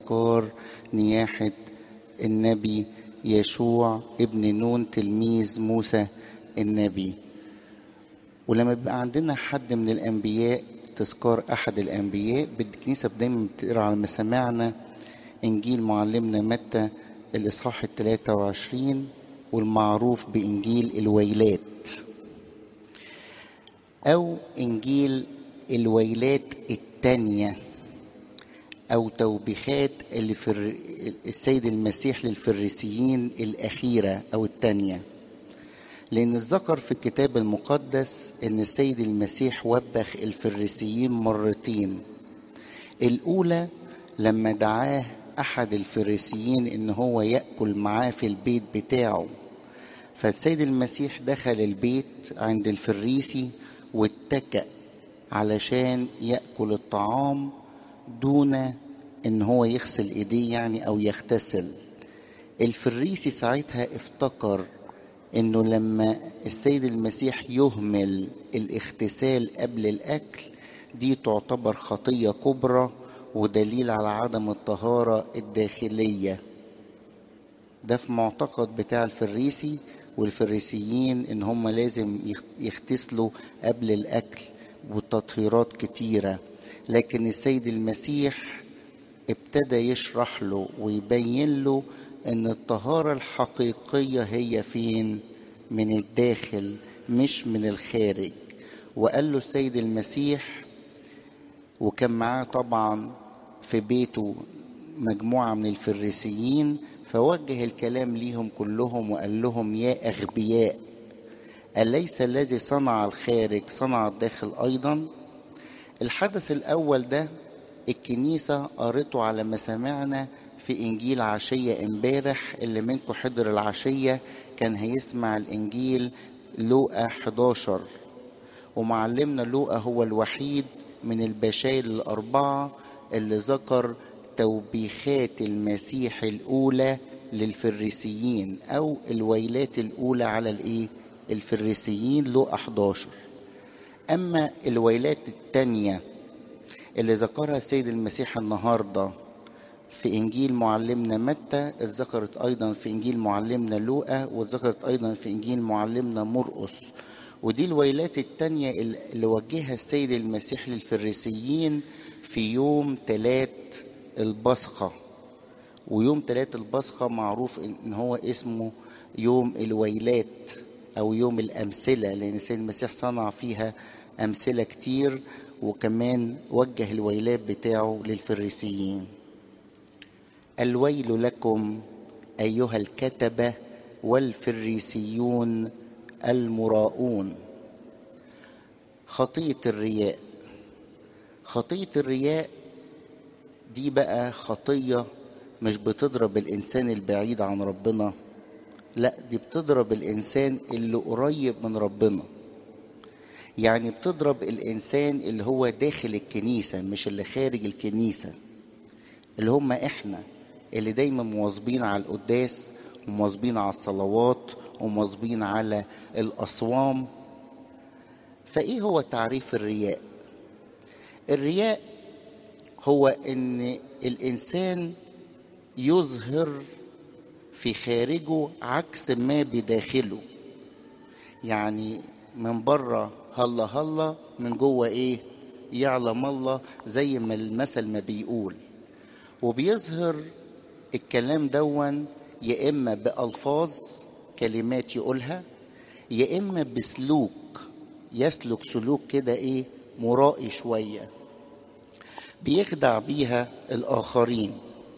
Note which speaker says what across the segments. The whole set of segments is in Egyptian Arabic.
Speaker 1: تذكار نياحة النبي يشوع ابن نون تلميذ موسى النبي ولما بيبقى عندنا حد من الأنبياء تذكار أحد الأنبياء الكنيسة دايما بتقرأ على مسامعنا إنجيل معلمنا متى الإصحاح الثلاثة وعشرين والمعروف بإنجيل الويلات أو إنجيل الويلات التانية أو توبيخات اللي في السيد المسيح للفريسيين الأخيرة أو التانية لأن ذكر في الكتاب المقدس أن السيد المسيح وبخ الفريسيين مرتين الأولى لما دعاه أحد الفريسيين إن هو يأكل معاه في البيت بتاعه فالسيد المسيح دخل البيت عند الفريسي واتكأ علشان يأكل الطعام دون إن هو يغسل إيديه يعني أو يغتسل الفريسي ساعتها افتكر إنه لما السيد المسيح يهمل الاغتسال قبل الأكل دي تعتبر خطية كبرى ودليل على عدم الطهارة الداخلية ده في معتقد بتاع الفريسي والفريسيين ان هم لازم يغتسلوا قبل الاكل وتطهيرات كتيرة لكن السيد المسيح ابتدى يشرح له ويبين له ان الطهارة الحقيقية هي فين من الداخل مش من الخارج وقال له السيد المسيح وكان معاه طبعا في بيته مجموعة من الفريسيين فوجه الكلام ليهم كلهم وقال لهم يا أغبياء أليس الذي صنع الخارج صنع الداخل أيضا الحدث الأول ده الكنيسة قرته على مسامعنا في إنجيل عشية امبارح اللي منكم حضر العشية كان هيسمع الإنجيل لوقا 11 ومعلمنا لوقا هو الوحيد من البشائر الأربعة اللي ذكر توبيخات المسيح الأولى للفريسيين أو الويلات الأولى على الإيه؟ الفريسيين لو 11 أما الويلات الثانية اللي ذكرها السيد المسيح النهاردة في إنجيل معلمنا متى اتذكرت أيضا في إنجيل معلمنا لوقا واتذكرت أيضا في إنجيل معلمنا مرقس ودي الويلات التانية اللي وجهها السيد المسيح للفريسيين في يوم تلات البصخة ويوم تلات البصخة معروف إن هو اسمه يوم الويلات أو يوم الأمثلة لأن السيد المسيح صنع فيها أمثلة كتير وكمان وجه الويلات بتاعه للفريسيين الويل لكم أيها الكتبة والفريسيون المراؤون خطية الرياء خطية الرياء دي بقى خطية مش بتضرب الإنسان البعيد عن ربنا لا دي بتضرب الإنسان اللي قريب من ربنا يعني بتضرب الإنسان اللي هو داخل الكنيسة مش اللي خارج الكنيسة اللي هم إحنا اللي دايما مواظبين على القداس ومواظبين على الصلوات ومواظبين على الأصوام فإيه هو تعريف الرياء؟ الرياء هو إن الإنسان يظهر في خارجه عكس ما بداخله يعني من بره هلا هلا من جوه ايه يعلم الله زي ما المثل ما بيقول وبيظهر الكلام دون يا اما بالفاظ كلمات يقولها يا اما بسلوك يسلك سلوك كده ايه مرائي شويه بيخدع بيها الاخرين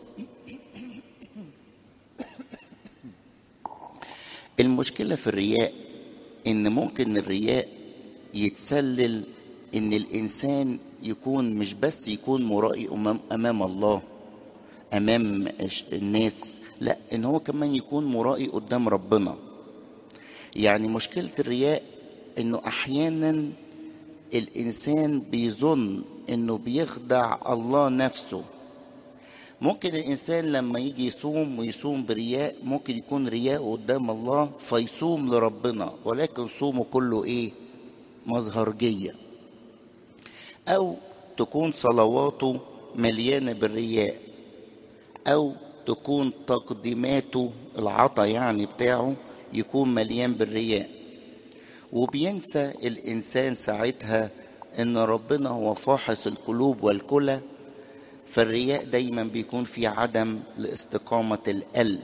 Speaker 1: المشكله في الرياء ان ممكن الرياء يتسلل ان الانسان يكون مش بس يكون مرائي امام امام الله امام الناس لا ان هو كمان يكون مرائي قدام ربنا يعني مشكله الرياء انه احيانا الانسان بيظن انه بيخدع الله نفسه ممكن الانسان لما يجي يصوم ويصوم برياء ممكن يكون رياء قدام الله فيصوم لربنا ولكن صومه كله ايه مظهرجيه او تكون صلواته مليانه بالرياء أو تكون تقديماته العطا يعني بتاعه يكون مليان بالرياء وبينسى الإنسان ساعتها إن ربنا هو فاحص القلوب والكلى فالرياء دايما بيكون في عدم لاستقامة القلب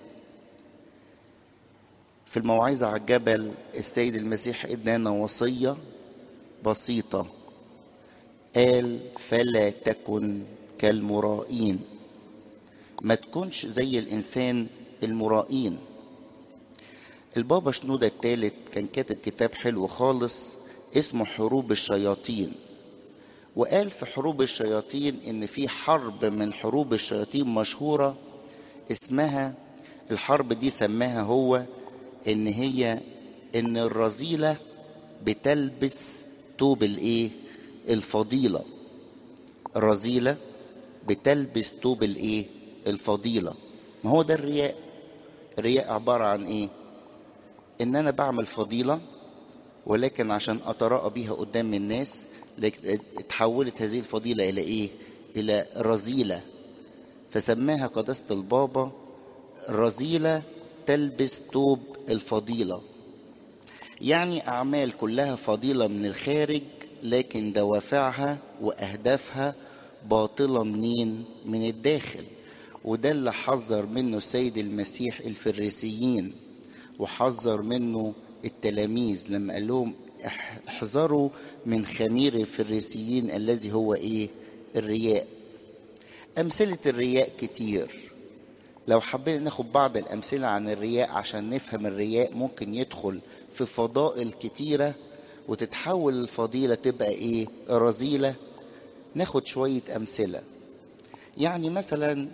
Speaker 1: في الموعظة على الجبل السيد المسيح ادانا وصية بسيطة قال فلا تكن كالمرائين ما تكونش زي الإنسان المرائين البابا شنودة الثالث كان كاتب كتاب حلو خالص اسمه حروب الشياطين وقال في حروب الشياطين ان في حرب من حروب الشياطين مشهورة اسمها الحرب دي سماها هو ان هي ان الرذيلة بتلبس توب الايه الفضيلة الرذيلة بتلبس توب الايه الفضيلة ما هو ده الرياء الرياء عبارة عن ايه ان انا بعمل فضيلة ولكن عشان اتراءى بيها قدام الناس اتحولت هذه الفضيلة الى ايه الى رذيلة فسماها قداسة البابا رذيلة تلبس توب الفضيلة يعني أعمال كلها فضيلة من الخارج لكن دوافعها وأهدافها باطلة منين؟ من الداخل وده اللي حذر منه السيد المسيح الفريسيين وحذر منه التلاميذ لما قال لهم احذروا من خمير الفريسيين الذي هو ايه الرياء امثله الرياء كتير لو حبينا ناخد بعض الامثله عن الرياء عشان نفهم الرياء ممكن يدخل في فضائل كتيره وتتحول الفضيله تبقى ايه رذيله ناخد شويه امثله يعني مثلا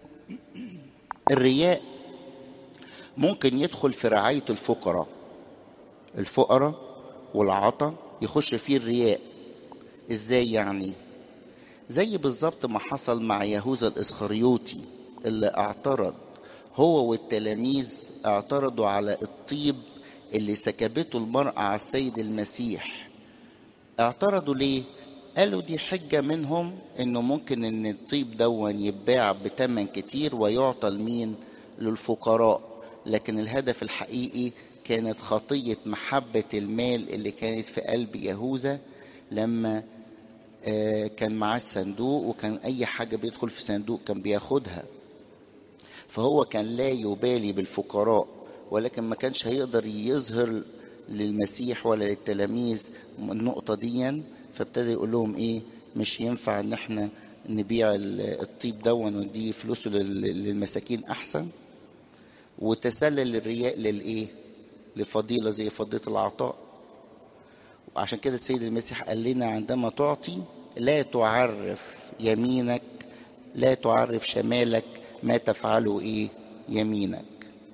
Speaker 1: الرياء ممكن يدخل في رعايه الفقراء الفقراء والعطا يخش فيه الرياء ازاي يعني زي بالظبط ما حصل مع يهوذا الاسخريوطي اللي اعترض هو والتلاميذ اعترضوا على الطيب اللي سكبته المرأة على السيد المسيح اعترضوا ليه قالوا دي حجة منهم انه ممكن ان الطيب دون يتباع بتمن كتير ويعطى لمين للفقراء لكن الهدف الحقيقي كانت خطية محبة المال اللي كانت في قلب يهوذا لما كان معاه الصندوق وكان أي حاجة بيدخل في صندوق كان بياخدها فهو كان لا يبالي بالفقراء ولكن ما كانش هيقدر يظهر للمسيح ولا للتلاميذ النقطة دي فابتدى يقول لهم ايه مش ينفع ان احنا نبيع الطيب دون وندي فلوسه للمساكين احسن وتسلل الرياء للايه لفضيلة زي فضيلة العطاء وعشان كده السيد المسيح قال لنا عندما تعطي لا تعرف يمينك لا تعرف شمالك ما تفعله ايه يمينك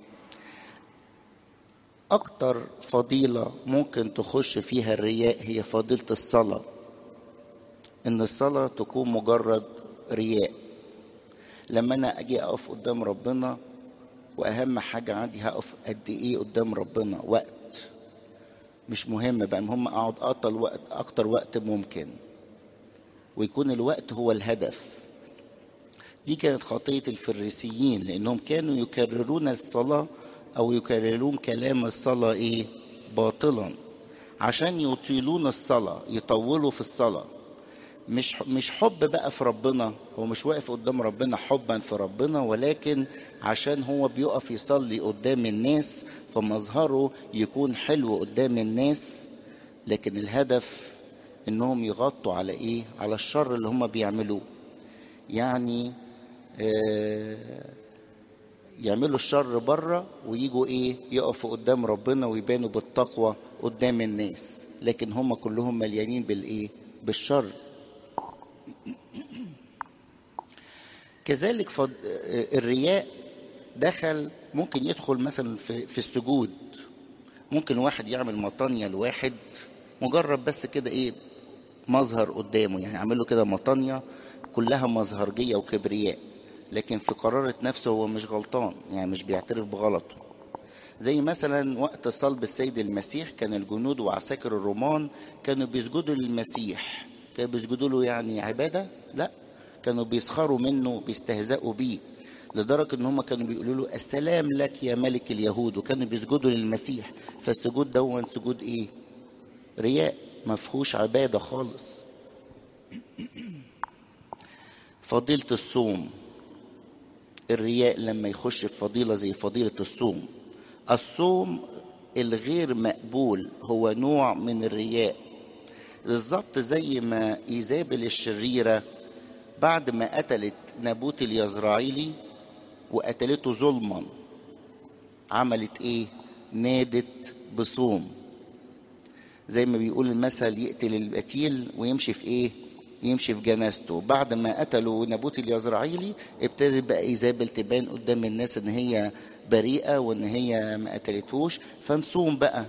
Speaker 1: اكتر فضيلة ممكن تخش فيها الرياء هي فضيلة الصلاة ان الصلاة تكون مجرد رياء لما انا اجي اقف قدام ربنا واهم حاجة عندي هقف قد ايه قدام ربنا وقت مش مهم بقى المهم اقعد اطول وقت اكتر وقت ممكن ويكون الوقت هو الهدف دي كانت خطية الفريسيين لانهم كانوا يكررون الصلاة او يكررون كلام الصلاة ايه باطلا عشان يطيلون الصلاة يطولوا في الصلاة مش مش حب بقى في ربنا هو مش واقف قدام ربنا حبا في ربنا ولكن عشان هو بيقف يصلي قدام الناس فمظهره يكون حلو قدام الناس لكن الهدف انهم يغطوا على ايه على الشر اللي هم بيعملوه يعني آه يعملوا الشر بره ويجوا ايه يقفوا قدام ربنا ويبانوا بالتقوى قدام الناس لكن هم كلهم مليانين بالايه بالشر كذلك فض... الرياء دخل ممكن يدخل مثلا في, في السجود ممكن واحد يعمل مطانية لواحد مجرد بس كده ايه مظهر قدامه يعني يعمل له كده مطانية كلها مظهرجية وكبرياء لكن في قرارة نفسه هو مش غلطان يعني مش بيعترف بغلطه زي مثلا وقت صلب السيد المسيح كان الجنود وعساكر الرومان كانوا بيسجدوا للمسيح كانوا بيسجدوا له يعني عبادة لا كانوا بيسخروا منه بيستهزئوا بيه لدرجة ان هم كانوا بيقولوا له السلام لك يا ملك اليهود وكانوا بيسجدوا للمسيح فالسجود دون سجود ايه رياء مفهوش عبادة خالص فضيلة الصوم الرياء لما يخش في فضيلة زي فضيلة الصوم الصوم الغير مقبول هو نوع من الرياء بالظبط زي ما إيزابل الشريرة بعد ما قتلت نابوت اليزرعيلي وقتلته ظلما عملت ايه نادت بصوم زي ما بيقول المثل يقتل القتيل ويمشي في ايه يمشي في جنازته بعد ما قتلوا نابوت اليزرعيلي ابتدت بقى ايزابل تبان قدام الناس ان هي بريئه وان هي ما قتلتهوش فنصوم بقى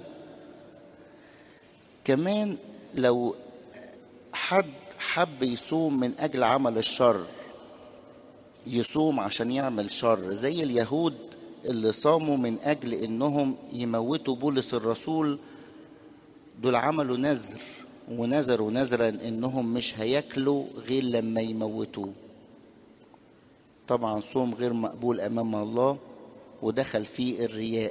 Speaker 1: كمان لو حد حب يصوم من اجل عمل الشر يصوم عشان يعمل شر زي اليهود اللي صاموا من اجل انهم يموتوا بولس الرسول دول عملوا نذر ونذروا نذرا انهم مش هياكلوا غير لما يموتوه طبعا صوم غير مقبول امام الله ودخل فيه الرياء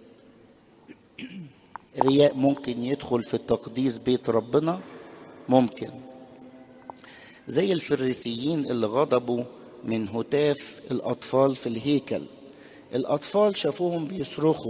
Speaker 1: الرياء ممكن يدخل في التقديس بيت ربنا ممكن زي الفريسيين اللي غضبوا من هتاف الأطفال في الهيكل الأطفال شافوهم بيصرخوا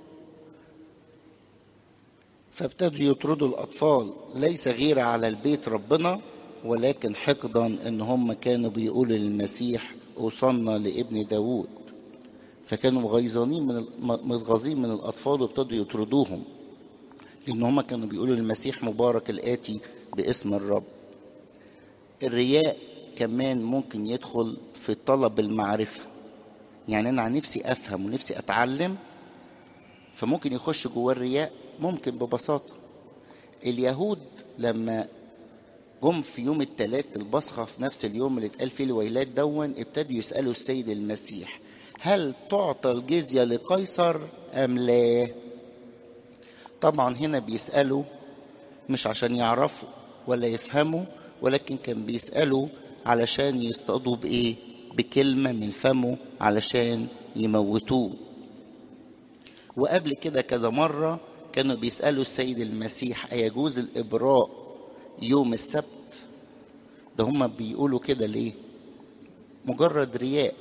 Speaker 1: فابتدوا يطردوا الأطفال ليس غير على البيت ربنا ولكن حقدا ان هم كانوا بيقولوا للمسيح اوصلنا لابن داود فكانوا غيظانين من متغاظين من الاطفال وابتدوا يطردوهم لان هم كانوا بيقولوا للمسيح مبارك الاتي باسم الرب الرياء كمان ممكن يدخل في طلب المعرفه يعني انا نفسي افهم ونفسي اتعلم فممكن يخش جواه الرياء ممكن ببساطه اليهود لما جم في يوم الثلاث البصخة في نفس اليوم اللي اتقال فيه الويلات دون ابتدوا يسألوا السيد المسيح هل تعطى الجزية لقيصر أم لا طبعا هنا بيسألوا مش عشان يعرفوا ولا يفهموا ولكن كان بيسألوا علشان يصطادوا بإيه بكلمة من فمه علشان يموتوه وقبل كده كذا مرة كانوا بيسألوا السيد المسيح أيجوز الإبراء يوم السبت ده هما بيقولوا كده ليه مجرد رياء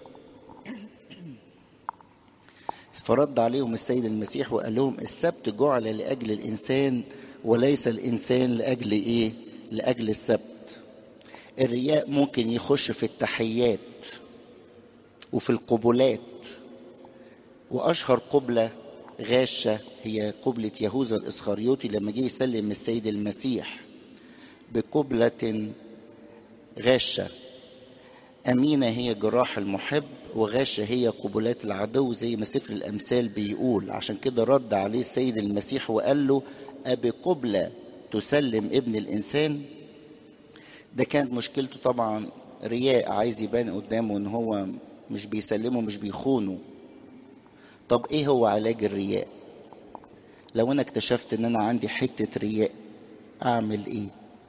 Speaker 1: فرد عليهم السيد المسيح وقال لهم السبت جعل لأجل الإنسان وليس الإنسان لأجل إيه لأجل السبت الرياء ممكن يخش في التحيات وفي القبلات وأشهر قبلة غاشة هي قبلة يهوذا الإسخريوطي لما جه يسلم السيد المسيح بقبلة غاشة أمينة هي جراح المحب وغاشة هي قبلات العدو زي ما سفر الأمثال بيقول عشان كده رد عليه السيد المسيح وقال له أبي قبلة تسلم ابن الإنسان ده كانت مشكلته طبعا رياء عايز يبان قدامه ان هو مش بيسلمه مش بيخونه طب ايه هو علاج الرياء لو انا اكتشفت ان انا عندي حتة رياء اعمل ايه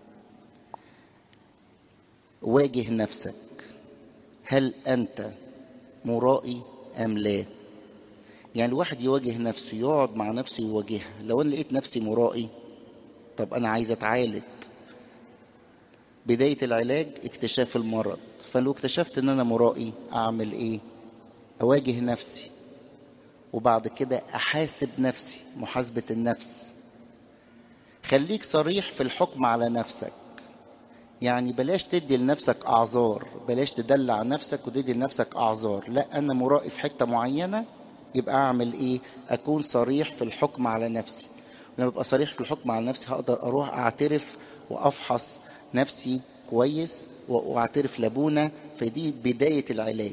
Speaker 1: واجه نفسك هل انت مرائي ام لا يعني الواحد يواجه نفسه يقعد مع نفسه يواجهها لو انا لقيت نفسي مرائي طب انا عايز اتعالج بداية العلاج اكتشاف المرض فلو اكتشفت ان انا مرائي اعمل ايه اواجه نفسي وبعد كده احاسب نفسي محاسبة النفس خليك صريح في الحكم على نفسك يعني بلاش تدي لنفسك اعذار بلاش تدلع نفسك وتدي لنفسك اعذار لا انا مرائي في حته معينه يبقى اعمل ايه اكون صريح في الحكم على نفسي لما ابقى صريح في الحكم على نفسي هقدر اروح اعترف وافحص نفسي كويس واعترف لابونا فدي بدايه العلاج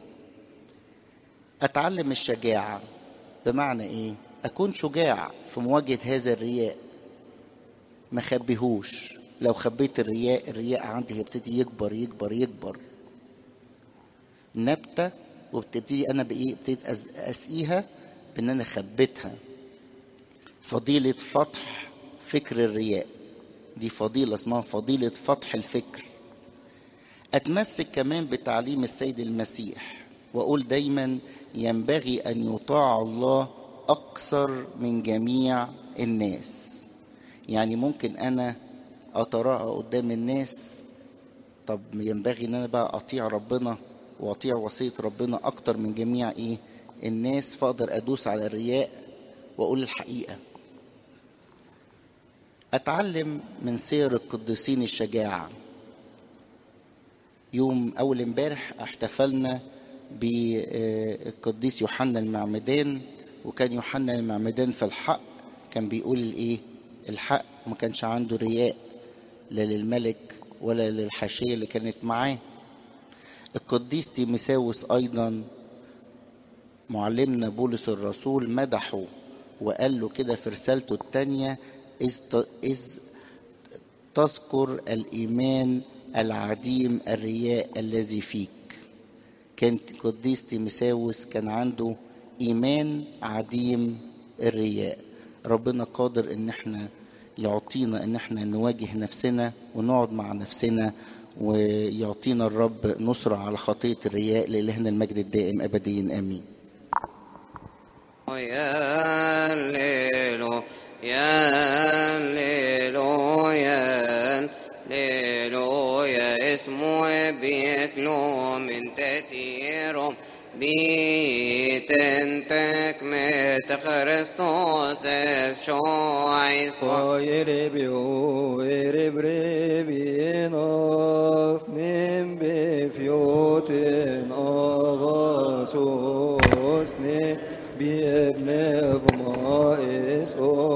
Speaker 1: اتعلم الشجاعه بمعنى ايه اكون شجاع في مواجهه هذا الرياء ما خبيهوش لو خبيت الرياء الرياء عندي هيبتدي يكبر يكبر يكبر نبتة وبتبتدي أنا بإيه ابتديت أسقيها بإن أنا خبيتها فضيلة فتح فكر الرياء دي فضيلة اسمها فضيلة فتح الفكر أتمسك كمان بتعليم السيد المسيح وأقول دايما ينبغي أن يطاع الله أكثر من جميع الناس يعني ممكن أنا أتراءى قدام الناس طب ينبغي ان انا بقى اطيع ربنا واطيع وصيه ربنا اكتر من جميع ايه الناس فاقدر ادوس على الرياء واقول الحقيقه اتعلم من سير القديسين الشجاعه يوم اول امبارح احتفلنا بالقديس يوحنا المعمدان وكان يوحنا المعمدان في الحق كان بيقول الايه الحق وما كانش عنده رياء لا للملك ولا للحاشية اللي كانت معاه القديس تيمساوس أيضا معلمنا بولس الرسول مدحه وقال له كده في رسالته الثانية إذ, إذ تذكر الإيمان العديم الرياء الذي فيك كان قديس تيمساوس كان عنده إيمان عديم الرياء ربنا قادر إن احنا يعطينا ان احنا نواجه نفسنا ونقعد مع نفسنا ويعطينا الرب نصرة على خطية الرياء لإلهنا المجد الدائم أبديا آمين
Speaker 2: يا ليلو يا ليلو يا ليلو يا اسمه بيتلو من تتيرو بيتنتك مت خريستوس افشوعيس
Speaker 3: Foirebio erebrebienov nim befioten avasosne biebnev maes o